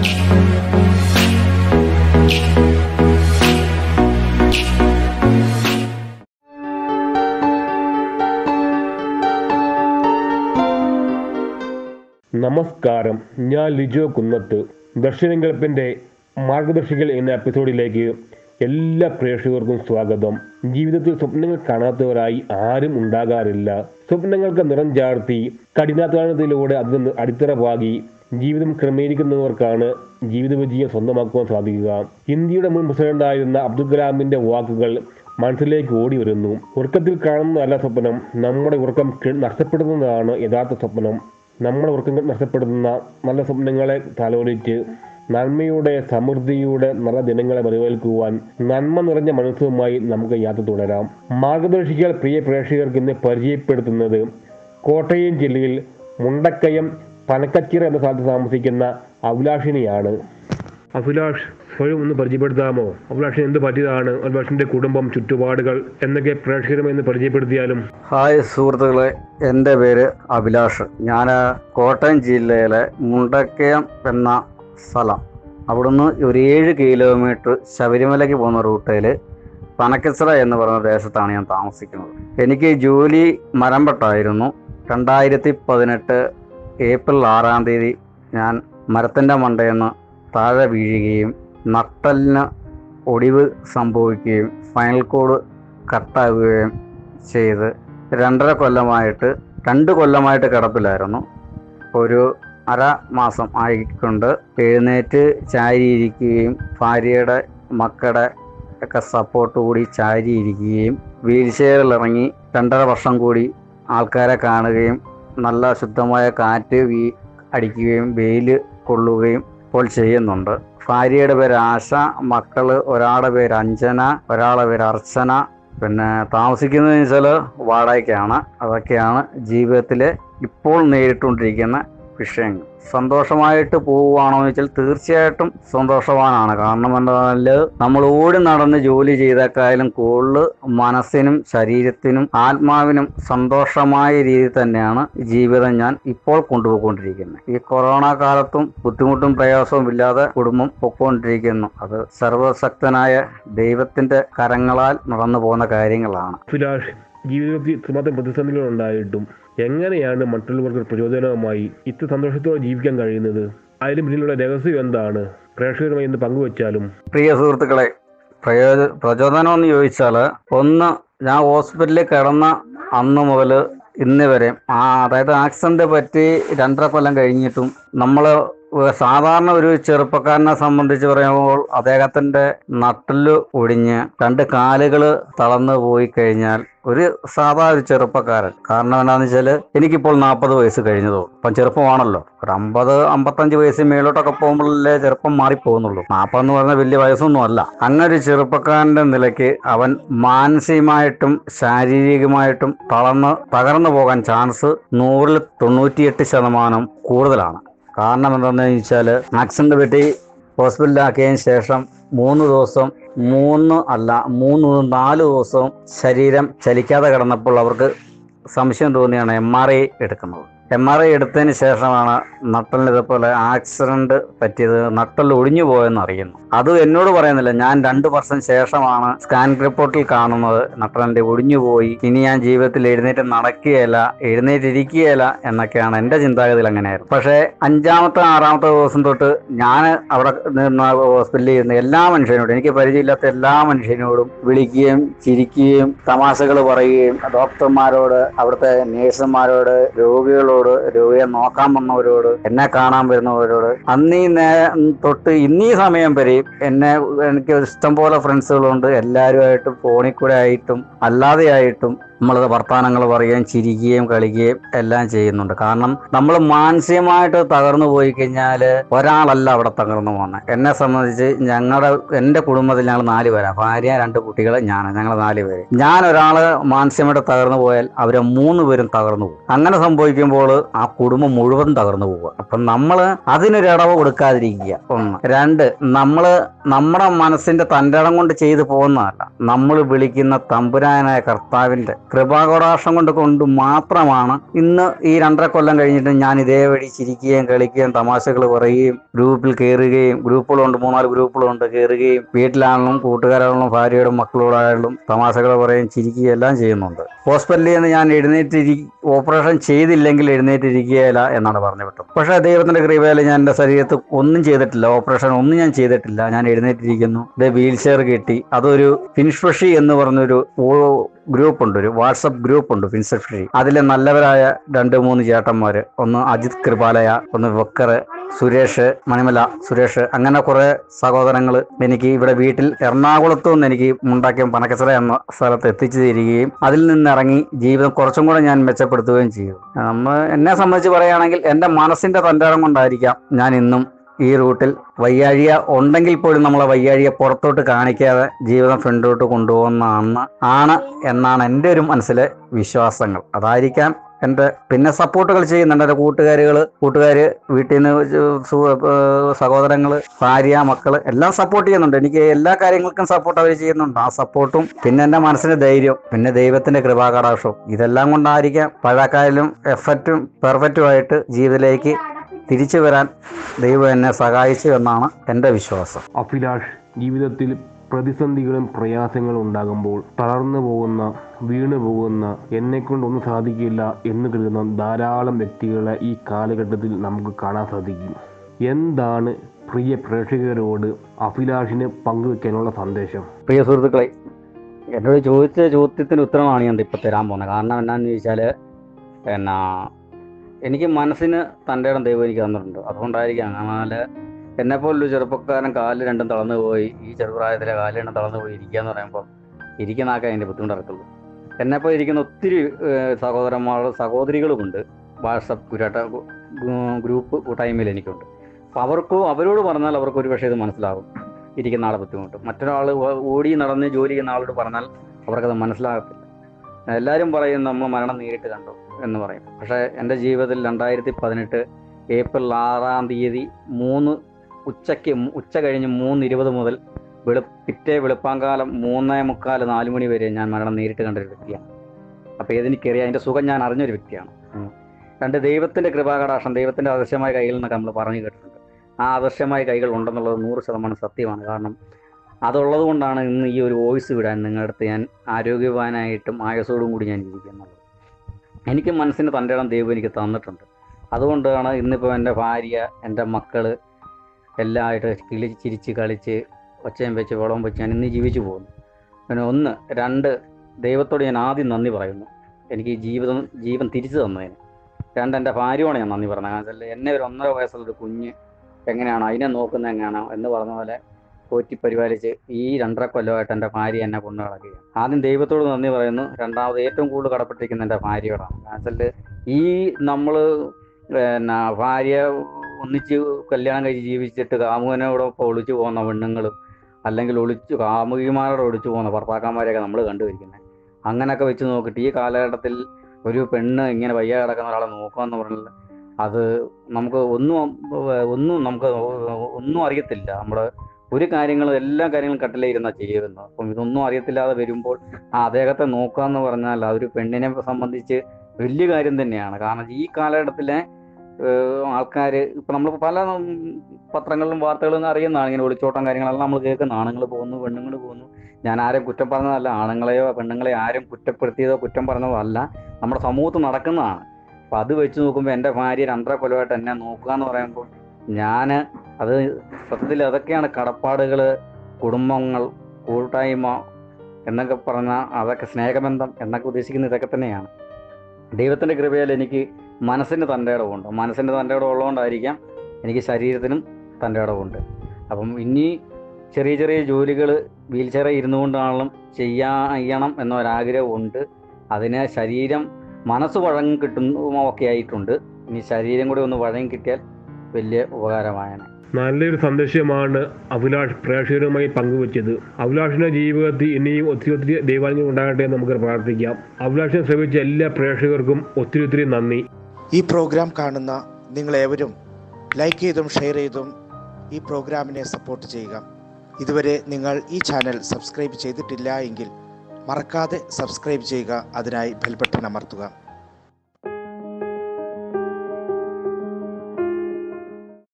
നമസ്കാരം ഞാൻ ലിജോ കുന്നത്ത് ദർശനങ്കൽപ്പിന്റെ മാർഗദർശികൾ എന്ന എപ്പിസോഡിലേക്ക് എല്ലാ പ്രേക്ഷകർക്കും സ്വാഗതം ജീവിതത്തിൽ സ്വപ്നങ്ങൾ കാണാത്തവരായി ആരും ഉണ്ടാകാറില്ല സ്വപ്നങ്ങൾക്ക് നിറം ചാർത്തി കഠിനാധ്വാനത്തിലൂടെ അതിന് അടിത്തറ പാകി ജീവിതം ക്രമീകരിക്കുന്നവർക്കാണ് ജീവിത വിജയം സ്വന്തമാക്കുവാൻ സാധിക്കുക ഇന്ത്യയുടെ മുൻ പ്രസിഡന്റായിരുന്ന അബ്ദുൽ കലാമിന്റെ വാക്കുകൾ മനസ്സിലേക്ക് ഓടി വരുന്നു ഉറക്കത്തിൽ കാണുന്ന നല്ല സ്വപ്നം നമ്മുടെ ഉറക്കം കി- നഷ്ടപ്പെടുന്നതാണ് യഥാർത്ഥ സ്വപ്നം നമ്മുടെ ഉറക്കം നഷ്ടപ്പെടുന്ന നല്ല സ്വപ്നങ്ങളെ തലോലിച്ച് നന്മയുടെ സമൃദ്ധിയുടെ നല്ല ദിനങ്ങളെ വരവേൽക്കുവാൻ നന്മ നിറഞ്ഞ മനസ്സുമായി നമുക്ക് യാത്ര തുടരാം മാർഗദർശികൾ പ്രിയ പ്രേക്ഷകർക്ക് ഇന്ന് പരിചയപ്പെടുത്തുന്നത് കോട്ടയം ജില്ലയിൽ മുണ്ടക്കയം പനക്കച്ചിറ എന്ന സ്ഥലത്ത് താമസിക്കുന്ന അഭിലാഷിനിയാണ് അഭിലാഷ് സ്വയം ഒന്ന് പരിചയപ്പെടുത്താമോ അഭിലാഷിന് എന്ത് പറ്റിയതാണ് അഭിലാഷിന്റെ കുടുംബം ചുറ്റുപാടുകൾ എന്നൊക്കെ പ്രേക്ഷകരുമായി ഒന്ന് പരിചയപ്പെടുത്തിയാലും ഹായ് സുഹൃത്തുക്കളെ എൻ്റെ പേര് അഭിലാഷ് ഞാൻ കോട്ടയം ജില്ലയിലെ മുണ്ടക്കയം എന്ന സ്ഥലം അവിടുന്ന് ഒരു ഏഴ് കിലോമീറ്റർ ശബരിമലയ്ക്ക് പോകുന്ന റൂട്ടിൽ പനക്കച്ചിറ എന്ന് പറയുന്ന ദേശത്താണ് ഞാൻ താമസിക്കുന്നത് എനിക്ക് ജോലി മരംപെട്ടായിരുന്നു രണ്ടായിരത്തി പതിനെട്ട് ഏപ്രിൽ ആറാം തീയതി ഞാൻ മരത്തിൻ്റെ മണ്ടയിൽ നിന്ന് താഴെ വീഴുകയും നട്ടലിന് ഒടിവ് സംഭവിക്കുകയും സ്പൈനൽ കോഡ് കട്ടാകുകയും ചെയ്ത് രണ്ടര കൊല്ലമായിട്ട് രണ്ട് കൊല്ലമായിട്ട് കിടപ്പിലായിരുന്നു ഒരു അര മാസം ആയിക്കൊണ്ട് എഴുന്നേറ്റ് ചാരിയിരിക്കുകയും ഭാര്യയുടെ മക്കളുടെ ഒക്കെ സപ്പോർട്ട് കൂടി ചാരിയിരിക്കുകയും വീൽ ചെയറിൽ ഇറങ്ങി രണ്ടര വർഷം കൂടി ആൾക്കാരെ കാണുകയും നല്ല ശുദ്ധമായ കാറ്റ് വീ അടിക്കുകയും വെയിൽ കൊള്ളുകയും ഇപ്പോൾ ചെയ്യുന്നുണ്ട് ഭാര്യയുടെ പേര് ആശ മക്കള് ഒരാളുടെ പേര് അഞ്ജന ഒരാളുടെ പേര് അർച്ചന പിന്നെ താമസിക്കുന്നതെന്ന് വെച്ചാൽ വാടകയ്ക്കാണ് അതൊക്കെയാണ് ജീവിതത്തിലെ ഇപ്പോൾ നേരിട്ടുകൊണ്ടിരിക്കുന്ന വിഷയങ്ങൾ സന്തോഷമായിട്ട് പോവുകയാണോ എന്ന് വെച്ചാൽ തീർച്ചയായിട്ടും സന്തോഷവാനാണ് കാരണം എന്താണെന്ന് നമ്മൾ ഓടി നടന്ന് ജോലി ചെയ്തേക്കായാലും കൂടുതൽ മനസ്സിനും ശരീരത്തിനും ആത്മാവിനും സന്തോഷമായ രീതിയിൽ തന്നെയാണ് ജീവിതം ഞാൻ ഇപ്പോൾ കൊണ്ടുപോയിക്കൊണ്ടിരിക്കുന്നത് ഈ കൊറോണ കാലത്തും ബുദ്ധിമുട്ടും പ്രയാസവും ഇല്ലാതെ കുടുംബം പൊക്കോണ്ടിരിക്കുന്നു അത് സർവശക്തനായ ദൈവത്തിന്റെ കരങ്ങളാൽ നടന്നു പോകുന്ന കാര്യങ്ങളാണ് അഭിലാഷ് ജീവിതത്തിൽ ഇത്രമാത്രം പ്രതിസന്ധികൾ ഉണ്ടായിട്ടും എങ്ങനെയാണ് മറ്റുള്ളവർക്ക് പ്രചോദനവുമായി ഇത്ര സന്തോഷത്തോടെ ജീവിക്കാൻ കഴിയുന്നത് അതിന് പിന്നിലുള്ള രഹസ്യം എന്താണ് പ്രേക്ഷകരുമായി ഇന്ന് പങ്കുവച്ചാലും പ്രിയ സുഹൃത്തുക്കളെ പ്രയോജ പ്രചോദനം എന്ന് ചോദിച്ചാൽ ഒന്ന് ഞാൻ ഹോസ്പിറ്റലിൽ കിടന്ന അന്ന് മുതൽ ഇന്ന് വരെ ആ അതായത് ആക്സിഡന്റ് പറ്റി രണ്ടര കൊല്ലം കഴിഞ്ഞിട്ടും നമ്മൾ സാധാരണ ഒരു ചെറുപ്പക്കാരനെ സംബന്ധിച്ച് പറയുമ്പോൾ അദ്ദേഹത്തിന്റെ നട്ടില് ഒടിഞ്ഞ് രണ്ട് കാലുകൾ തളർന്നു പോയി കഴിഞ്ഞാൽ ഒരു സാധാ ഒരു ചെറുപ്പക്കാരൻ കാരണം എന്താണെന്ന് വെച്ചാൽ എനിക്കിപ്പോൾ നാൽപ്പത് വയസ്സ് കഴിഞ്ഞതോ അപ്പം ചെറുപ്പമാണല്ലോ ഒരു അമ്പത് അമ്പത്തഞ്ച് വയസ്സ് മേലോട്ടൊക്കെ പോകുമ്പോഴല്ലേ ചെറുപ്പം മാറിപ്പോകുന്നുള്ളൂ നാൽപ്പതെന്ന് പറഞ്ഞാൽ വലിയ വയസ്സൊന്നും അല്ല അങ്ങനെ ഒരു ചെറുപ്പക്കാരന്റെ നിലയ്ക്ക് അവൻ മാനസികമായിട്ടും ശാരീരികമായിട്ടും തളർന്ന് തകർന്നു പോകാൻ ചാൻസ് നൂറിൽ തൊണ്ണൂറ്റിയെട്ട് ശതമാനം കൂടുതലാണ് കാരണം എന്താണെന്ന് വെച്ചാൽ ആക്സിഡന്റ് പറ്റി ഹോസ്പിറ്റലിലാക്കിയതിന് ശേഷം മൂന്ന് ദിവസം മൂന്ന് അല്ല മൂന്ന് നാല് ദിവസം ശരീരം ചലിക്കാതെ കിടന്നപ്പോൾ അവർക്ക് സംശയം തോന്നിയാണ് എം ആർ ഐ എടുക്കുന്നത് എം ആർ ഐ എടുത്തതിന് ശേഷമാണ് നട്ടലിന് ഇതേപോലെ ആക്സിഡന്റ് പറ്റിയത് നട്ടൽ ഒടിഞ്ഞു പോയെന്ന് അറിയുന്നു അത് എന്നോട് പറയുന്നില്ല ഞാൻ രണ്ട് വർഷം ശേഷമാണ് സ്കാൻ റിപ്പോർട്ടിൽ കാണുന്നത് നട്ടലിന്റെ ഒടിഞ്ഞു പോയി ഇനി ഞാൻ ജീവിതത്തിൽ എഴുന്നേറ്റ് നടക്കുകയില്ല എഴുന്നേറ്റ് ഇരിക്കുകയില്ല എന്നൊക്കെയാണ് എൻ്റെ ചിന്താഗതിയിൽ അങ്ങനെയായിരുന്നു പക്ഷേ അഞ്ചാമത്തെ ആറാമത്തെ ദിവസം തൊട്ട് ഞാൻ അവിടെ നിന്ന് ഹോസ്പിറ്റലിൽ ഇരുന്ന് എല്ലാ മനുഷ്യനോടും എനിക്ക് പരിചയമില്ലാത്ത എല്ലാ മനുഷ്യനോടും വിളിക്കുകയും ചിരിക്കുകയും തമാശകൾ പറയുകയും ഡോക്ടർമാരോട് അവിടുത്തെ നേഴ്സുമാരോട് രോഗികളോട് രോഗിയെ നോക്കാൻ വന്നവരോട് എന്നെ കാണാൻ വരുന്നവരോട് അന്നീ നേ തൊട്ട് ഇന്നീ സമയം വരെയും എന്നെ എനിക്ക് ഇഷ്ടംപോലെ ഫ്രണ്ട്സുകളുണ്ട് എല്ലാവരുമായിട്ടും ഫോണിൽ കൂടെ ആയിട്ടും അല്ലാതെ ആയിട്ടും നമ്മൾ വർത്തമാനങ്ങൾ പറയുകയും ചിരിക്കുകയും കളിക്കുകയും എല്ലാം ചെയ്യുന്നുണ്ട് കാരണം നമ്മൾ മാനസികമായിട്ട് തകർന്നു പോയി കഴിഞ്ഞാൽ ഒരാളല്ല അവിടെ തകർന്നു പോകുന്നത് എന്നെ സംബന്ധിച്ച് ഞങ്ങളുടെ എൻ്റെ കുടുംബത്തിൽ ഞങ്ങൾ നാല് പേരാണ് ഭാര്യ രണ്ട് കുട്ടികൾ ഞാൻ ഞങ്ങൾ നാല് പേര് ഞാൻ ഒരാൾ മാനസികമായിട്ട് തകർന്നു പോയാൽ അവരെ മൂന്ന് പേരും തകർന്നു പോകും അങ്ങനെ സംഭവിക്കുമ്പോൾ ആ കുടുംബം മുഴുവൻ തകർന്നു പോവുക അപ്പം നമ്മൾ അതിനൊരു ഇടവ് കൊടുക്കാതിരിക്കുക ഒന്ന് രണ്ട് നമ്മൾ നമ്മുടെ മനസ്സിന്റെ തൻ്റെ ഇടം കൊണ്ട് ചെയ്തു പോകുന്നതല്ല നമ്മൾ വിളിക്കുന്ന തമ്പുരാനായ കർത്താവിന്റെ കൃപാകടാക്ഷം കൊണ്ട് കൊണ്ട് മാത്രമാണ് ഇന്ന് ഈ രണ്ടര കൊല്ലം കഴിഞ്ഞിട്ട് ഞാൻ ഇതേ വഴി ചിരിക്കുകയും കളിക്കുകയും തമാശകൾ പറയുകയും ഗ്രൂപ്പിൽ കയറുകയും ഗ്രൂപ്പുകളുണ്ട് മൂന്നാല് ഗ്രൂപ്പുകളുണ്ട് കയറുകയും വീട്ടിലാണെങ്കിലും കൂട്ടുകാരാണെങ്കിലും ഭാര്യയോടും മക്കളോടായാലും തമാശകൾ പറയുകയും ചിരിക്കുകയും എല്ലാം ചെയ്യുന്നുണ്ട് ഹോസ്പിറ്റലിൽ നിന്ന് ഞാൻ എഴുന്നേറ്റിരി ഓപ്പറേഷൻ ചെയ്തില്ലെങ്കിൽ എഴുന്നേറ്റിരിക്കുകയില്ല എന്നാണ് പറഞ്ഞു വിട്ടത് പക്ഷേ ദൈവത്തിന്റെ കൃപയിൽ ഞാൻ എൻ്റെ ശരീരത്ത് ഒന്നും ചെയ്തിട്ടില്ല ഓപ്പറേഷൻ ഒന്നും ഞാൻ ചെയ്തിട്ടില്ല ഞാൻ എഴുന്നേറ്റിരിക്കുന്നു ഇത് വീൽ ചെയർ കിട്ടി അതൊരു ഫിൻഷ്ഫഷി എന്ന് പറഞ്ഞൊരു ഗ്രൂപ്പ് ഉണ്ട് ഒരു വാട്സപ്പ് ഗ്രൂപ്പ് ഉണ്ട് ഫിൻസഫഷി അതിലെ നല്ലവരായ രണ്ട് മൂന്ന് ചേട്ടന്മാര് ഒന്ന് അജിത് കൃപാലയ ഒന്ന് വക്കർ സുരേഷ് മണിമല സുരേഷ് അങ്ങനെ കുറെ സഹോദരങ്ങൾ എനിക്ക് ഇവിടെ വീട്ടിൽ എറണാകുളത്തു നിന്ന് എനിക്ക് മുണ്ടാക്കിയം പനക്കസര എന്ന സ്ഥലത്ത് എത്തിച്ചു തരികയും അതിൽ നിന്നിറങ്ങി ജീവിതം കുറച്ചും കൂടെ ഞാൻ മെച്ചപ്പെടുത്തുകയും ചെയ്തു നമ്മ എന്നെ സംബന്ധിച്ച് പറയുകയാണെങ്കിൽ എൻ്റെ മനസ്സിന്റെ തൻ്റെടം കൊണ്ടായിരിക്കാം ഞാൻ ഇന്നും ഈ റൂട്ടിൽ വയ്യാഴിക ഉണ്ടെങ്കിൽ പോലും നമ്മളെ വയ്യാഴിക പുറത്തോട്ട് കാണിക്കാതെ ജീവിതം ഫ്രണ്ടോട്ട് കൊണ്ടുപോകുന്നതാണ് ആണ് എന്നാണ് എൻ്റെ ഒരു മനസ്സിലെ വിശ്വാസങ്ങൾ അതായിരിക്കാം എൻ്റെ പിന്നെ സപ്പോർട്ടുകൾ ചെയ്യുന്നുണ്ട് എൻ്റെ കൂട്ടുകാരുകൾ കൂട്ടുകാർ വീട്ടിൽ നിന്ന് സഹോദരങ്ങൾ ഭാര്യ മക്കള് എല്ലാം സപ്പോർട്ട് ചെയ്യുന്നുണ്ട് എനിക്ക് എല്ലാ കാര്യങ്ങൾക്കും സപ്പോർട്ട് അവർ ചെയ്യുന്നുണ്ട് ആ സപ്പോർട്ടും പിന്നെ എൻ്റെ മനസ്സിന് ധൈര്യം പിന്നെ ദൈവത്തിന്റെ കൃപാകടാക്ഷവും ഇതെല്ലാം കൊണ്ടായിരിക്കാം പഴക്കായാലും എഫക്റ്റും പെർഫെക്റ്റുമായിട്ട് ജീവിതത്തിലേക്ക് തിരിച്ചു വരാൻ ദൈവം എന്നെ സഹായിച്ചു എന്നാണ് എൻ്റെ വിശ്വാസം അഭിലാഷ് ജീവിതത്തിൽ പ്രതിസന്ധികളും പ്രയാസങ്ങളും ഉണ്ടാകുമ്പോൾ തളർന്നു പോകുന്ന വീണു പോകുന്ന എന്നെ കൊണ്ടൊന്നും സാധിക്കില്ല എന്ന് കരുതുന്ന ധാരാളം വ്യക്തികളെ ഈ കാലഘട്ടത്തിൽ നമുക്ക് കാണാൻ സാധിക്കും എന്താണ് പ്രിയ പ്രേക്ഷകരോട് അഭിലാഷിന് പങ്കുവെക്കാനുള്ള സന്ദേശം പ്രിയ സുഹൃത്തുക്കളെ എന്നോട് ചോദിച്ച ചോദ്യത്തിന് ഉത്തരമാണ് ഞാൻ ഇപ്പം തരാൻ പോകുന്നത് കാരണം എന്നാന്ന് ചോദിച്ചാൽ എന്നാ എനിക്ക് മനസ്സിന് തൻ്റെ ഇടം ദൈവം എനിക്ക് തന്നിട്ടുണ്ട് അതുകൊണ്ടായിരിക്കാം എന്നാൽ എന്നെപ്പോലൊരു ചെറുപ്പക്കാരൻ കാല് രണ്ടും തളർന്നു പോയി ഈ ചെറുപ്രായത്തിലെ കാല് രണ്ടും തളർന്നു പോയി ഇരിക്കുക എന്ന് പറയുമ്പോൾ ഇരിക്കുന്നതാക്കാൻ അതിൻ്റെ ബുദ്ധിമുട്ടിറക്കുള്ളൂ എന്നെപ്പോൾ ഇരിക്കുന്ന ഒത്തിരി ഏഹ്, സഹോദരന്മാരും സഹോദരികളുമുണ്ട് വാട്സപ്പ് കുരാട്ട ഗ്രൂപ്പ് കൂട്ടായ്മയിൽ എനിക്കുണ്ട് അപ്പോൾ അവർക്കും അവരോട് പറഞ്ഞാൽ അവർക്ക് ഒരു പക്ഷേ ഇത് മനസ്സിലാകും ഇരിക്കുന്ന ആളെ ബുദ്ധിമുട്ട് മറ്റൊരാൾ ഓടി നടന്ന് ജോലി ചെയ്യുന്ന ആളോട് പറഞ്ഞാൽ അവർക്കത് മനസ്സിലാകത്തില്ല എല്ലാവരും പറയും നമ്മൾ മരണം നേരിട്ട് കണ്ടു എന്ന് പറയും പക്ഷേ എൻ്റെ ജീവിതത്തിൽ രണ്ടായിരത്തി പതിനെട്ട് ഏപ്രിൽ ആറാം തീയതി മൂന്ന് ഉച്ചയ്ക്ക് മു- ഉച്ച കഴിഞ്ഞ് മൂന്ന് ഇരുപത് മുതൽ വെളു പിറ്റേ വെളുപ്പാങ്കാലം മൂന്നേ മുക്കാൽ നാല് മണി വരെ ഞാൻ മരണം നേരിട്ട് കണ്ട ഒരു വ്യക്തിയാണ് അപ്പോൾ ഇതെനിക്കറിയാം അതിൻ്റെ സുഖം ഞാൻ അറിഞ്ഞൊരു വ്യക്തിയാണ് ഉം. രണ്ട് ദൈവത്തിൻ്റെ കൃപാകടാക്ഷം ദൈവത്തിൻ്റെ ആദർശമായ കൈകൾ എന്നൊക്കെ നമ്മൾ പറഞ്ഞു കേട്ടിട്ടുണ്ട് ആ ആദർശമായ കൈകൾ ഉണ്ടെന്നുള്ളത് നൂറ് ശതമാനം സത്യമാണ് കാരണം അതുള്ളത് കൊണ്ടാണ് ഇന്ന് ഈ ഒരു വോയിസ് വിടാൻ നിങ്ങളുടെ അടുത്ത് ഞാൻ ആരോഗ്യവാനായിട്ടും ആയസോടും കൂടി ഞാൻ ഇരിക്കുന്നത് എനിക്ക് മനസ്സിന് തൻ്റെ ഇടം ദൈവം എനിക്ക് തന്നിട്ടുണ്ട് അതുകൊണ്ടാണ് ഇന്നിപ്പോൾ എൻ്റെ ഭാര്യ എൻ്റെ മക്കൾ എല്ലാമായിട്ട് കിളി ചിരിച്ച് കളിച്ച് ഒച്ചയും വെച്ച് വെള്ളവും വെച്ച് ഞാൻ ഇന്ന് ജീവിച്ചു പോകുന്നു പിന്നെ ഒന്ന് രണ്ട് ദൈവത്തോട് ഞാൻ ആദ്യം നന്ദി പറയുന്നു എനിക്ക് ഈ ജീവിതം ജീവൻ തിരിച്ചു തന്നതിന് രണ്ട് എൻ്റെ ഭാര്യയോട് ഞാൻ നന്ദി പറഞ്ഞത് കാരണം വെച്ചാൽ എന്നെ ഒരു ഒന്നര വയസ്സുള്ള ഒരു കുഞ്ഞ് എങ്ങനെയാണോ അതിനെ നോക്കുന്നത് എങ്ങനെയാണോ എന്ന് പറഞ്ഞ പോലെ പോറ്റി പരിപാലിച്ച് ഈ രണ്ടര കൊല്ലമായിട്ട് എൻ്റെ ഭാര്യ എന്നെ കൊണ്ടു നടക്കുകയാണ് ആദ്യം ദൈവത്തോട് നന്ദി പറയുന്നു രണ്ടാമത് ഏറ്റവും കൂടുതൽ കടപ്പെട്ടിരിക്കുന്ന എൻ്റെ ഭാര്യയോടാണ് കാരണം വെച്ചാൽ ഈ നമ്മൾ പിന്നെ ഭാര്യ ഒന്നിച്ച് കല്യാണം കഴിച്ച് ജീവിച്ചിട്ട് കാമുകനോടൊപ്പം ഒളിച്ചു പോകുന്ന പെണ്ണുങ്ങളും അല്ലെങ്കിൽ ഒളിച്ചു കാമുകിമാരോട് ഒളിച്ചു പോകുന്ന ഭർത്താക്കന്മാരെയൊക്കെ നമ്മൾ കണ്ടുപിടിക്കുന്നത് അങ്ങനെയൊക്കെ വെച്ച് നോക്കിയിട്ട് ഈ കാലഘട്ടത്തിൽ ഒരു പെണ്ണ് ഇങ്ങനെ വയ്യ കിടക്കുന്ന ഒരാളെ നോക്കുക എന്ന് പറഞ്ഞാൽ അത് നമുക്ക് ഒന്നും ഒന്നും നമുക്ക് ഒന്നും അറിയത്തില്ല നമ്മുടെ ഒരു കാര്യങ്ങളും എല്ലാ കാര്യങ്ങളും കട്ടിലിരുന്നാ ചെയ്യുന്നത് അപ്പം ഇതൊന്നും അറിയത്തില്ലാതെ വരുമ്പോൾ ആ അദ്ദേഹത്തെ നോക്കുക എന്ന് പറഞ്ഞാൽ അതൊരു പെണ്ണിനെ സംബന്ധിച്ച് വലിയ കാര്യം തന്നെയാണ് കാരണം ഈ കാലഘട്ടത്തിലെ ആൾക്കാർ ഇപ്പം നമ്മൾ പല ഉം, പത്രങ്ങളിലും വാർത്തകളും അറിയുന്നതാണ് ഇങ്ങനെ ഒളിച്ചോട്ടം കാര്യങ്ങളെല്ലാം നമ്മൾ കേൾക്കുന്ന ആണുങ്ങൾ പോകുന്നു പെണ്ണുങ്ങൾ പോകുന്നു ഞാൻ ആരും കുറ്റം പറഞ്ഞതല്ല ആണുങ്ങളെയോ പെണ്ണുങ്ങളെയോ ആരും കുറ്റപ്പെടുത്തിയതോ കുറ്റം പറഞ്ഞതോ അല്ല നമ്മുടെ സമൂഹത്തിൽ നടക്കുന്നതാണ് അപ്പം അത് വെച്ച് നോക്കുമ്പോൾ എൻ്റെ ഭാര്യ രണ്ടര കൊല്ലമായിട്ട് എന്നെ നോക്കുക എന്ന് പറയുമ്പോൾ ഞാൻ അത് സത്യത്തിൽ അതൊക്കെയാണ് കടപ്പാടുകൾ കുടുംബങ്ങൾ കൂട്ടായ്മ എന്നൊക്കെ പറഞ്ഞാൽ അതൊക്കെ സ്നേഹബന്ധം എന്നൊക്കെ ഉദ്ദേശിക്കുന്ന ഇതൊക്കെ തന്നെയാണ് ദൈവത്തിൻ്റെ കൃപയിൽ എനിക്ക് മനസ്സിന് തൻ്റെ ഇടവുണ്ട് മനസ്സിന് തൻ്റെ ഇടം ഉള്ളതുകൊണ്ടായിരിക്കാം എനിക്ക് ശരീരത്തിനും തൻ്റെ ഇടവുണ്ട് അപ്പം ഇനി ചെറിയ ചെറിയ ജോലികൾ വീൽ ചെയറിൽ ഇരുന്നു കൊണ്ടാണെങ്കിലും ചെയ്യാ ചെയ്യണം എന്നൊരാഗ്രഹമുണ്ട് അതിന് ശരീരം മനസ്സ് വഴങ്ങി കിട്ടുന്നു ഒക്കെ ആയിട്ടുണ്ട് ഇനി ശരീരം കൂടി ഒന്ന് വഴങ്ങി കിട്ടിയാൽ വലിയ ഉപകാരമായാണ് നല്ലൊരു സന്ദേശമാണ് അഭിലാഷ് പ്രേക്ഷകരുമായി പങ്കുവച്ചത് അഭിലാഷിന്റെ ജീവിതത്തിൽ ഇനിയും ഒത്തിരി ഒത്തിരി ദൈവാനുഗ്രഹം ഉണ്ടാകട്ടെ എന്ന് നമുക്ക് പ്രാർത്ഥിക്കാം അഭിലാഷിനെ ശ്രമിച്ച എല്ലാ പ്രേക്ഷകർക്കും ഒത്തിരി ഒത്തിരി നന്ദി ഈ പ്രോഗ്രാം കാണുന്ന നിങ്ങളേവരും ലൈക്ക് ചെയ്തും ഷെയർ ചെയ്തും ഈ പ്രോഗ്രാമിനെ സപ്പോർട്ട് ചെയ്യുക ഇതുവരെ നിങ്ങൾ ഈ ചാനൽ സബ്സ്ക്രൈബ് ചെയ്തിട്ടില്ല എങ്കിൽ മറക്കാതെ സബ്സ്ക്രൈബ് ചെയ്യുക അതിനായി ബെൽ ബട്ടൺ അമർത്തുക